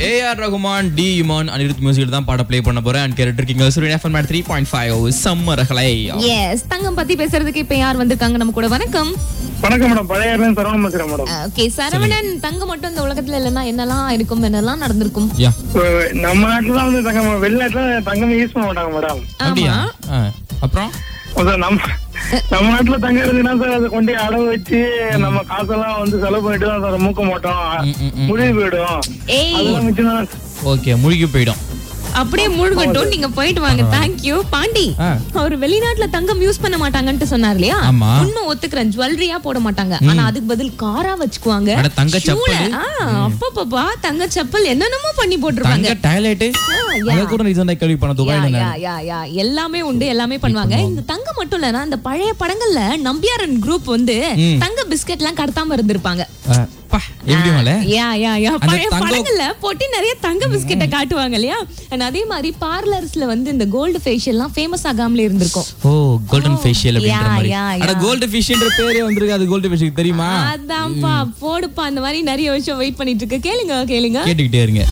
AR Rahman D Imman Anirudh music தான் பாட play பண்ண போறேன் அண்ட் கேட்டு இருக்கீங்க Suryan FM three point five சம்மரகளை எஸ் தங்கம் பத்தி பேசுறதுக்கு இப்ப யார் வந்திருக்காங்க நம்ம கூட வணக்கம் வணக்கம் மேடம் பழைய ஏர்லைன் சரவணன் பேசுறேன் மேடம் ஓகே சரவணன் தங்கம் மட்டும் இந்த உலகத்துல இல்லைன்னா என்னெல்லாம் இருக்கும் என்னெல்லாம் நடந்திருக்கும் யா இப்போ நம்ம நாட்டுல தான் வந்து தங்கம் வெளிநாட்டுல தங்கம் யூஸ் பண்ண மாட்டாங்க மேடம் அப்படியா ஆ, அப்புறம் அதான் நம்ம நம்ம நாட்டுல தங்கம் இருக்குன்னா சார் அதை கொண்டு போய் அடவு வச்சு நம்ம காசெல்லாம் வந்து செலவு பண்ணிட்டு தான் சார் மூக்க மாட்டோம் ம், ம், ம். முழுகி போயிடும் ஏய் அதெல்லாம் மிச்சம் தான் ஓகே முழுகி போயிடும் அப்படியே மூழ்கட்டும் நீங்க போயிட்டு வாங்க தேங்க்யூ பாண்டி ஆ. அவர் வெளிநாட்டுல தங்கம் யூஸ் பண்ண மாட்டாங்கன்ட்டு சொன்னார் இல்லையா ஆமா. உண்மை ஒத்துக்கிறேன் ஜுவல்லரியா போட மாட்டாங்க ஆனா அதுக்கு பதில் காரா வச்சுக்குவாங்க அட, தங்க shoe ல, செப்பலு. ஆ, அப்பப்பப்பா தங்க செப்பல் என்னென்னமோ பண்ணி போட்டிருப்பாங்க தங்க டாய்லெட் யா. அத கூட ரீசன்டா கேள்வி பண்ண யா, துபாயில யா, யா, யா. எல்லாமே உண்டு எல்லாமே பண்ணுவாங்க இந்த தங்கம் மட்டும் இல்லனா இந்த பழைய படங்கள்ல நம்பியாரன் குரூப் வந்து தங்க பிஸ்கட் எல்லாம் கடத்தாம இருந்திருப்பாங்க பா எப்படி மேல யா யா யா அந்த பழைய தங்கம்- படங்கள்ல போட்டு நிறைய தங்க பிஸ்கெட்டை காட்டுவாங்க இல்லையா And அதே மாதிரி பார்லர்ஸ்ல வந்து இந்த கோல்டு ஃபேஷியல் எல்லாம் ஃபேமஸ் ஆகாமலே இருந்திருக்கும் ஓ கோல்டன் ஃபேஷியல் அப்படின்ற யா, மாதிரி யா, அட யா. கோல்டு ஃபிஷ்ன்ற பேரே வந்திருக்கு அது கோல்டு ஃபிஷ் தெரியுமா அதான்ப்பா போடுப்பா அந்த மாதிரி நிறைய விஷயம் வெயிட் பண்ணிட்டு இருக்கு கேளுங்க கேளுங்க கேட்டுக்கிட்டே இருங்க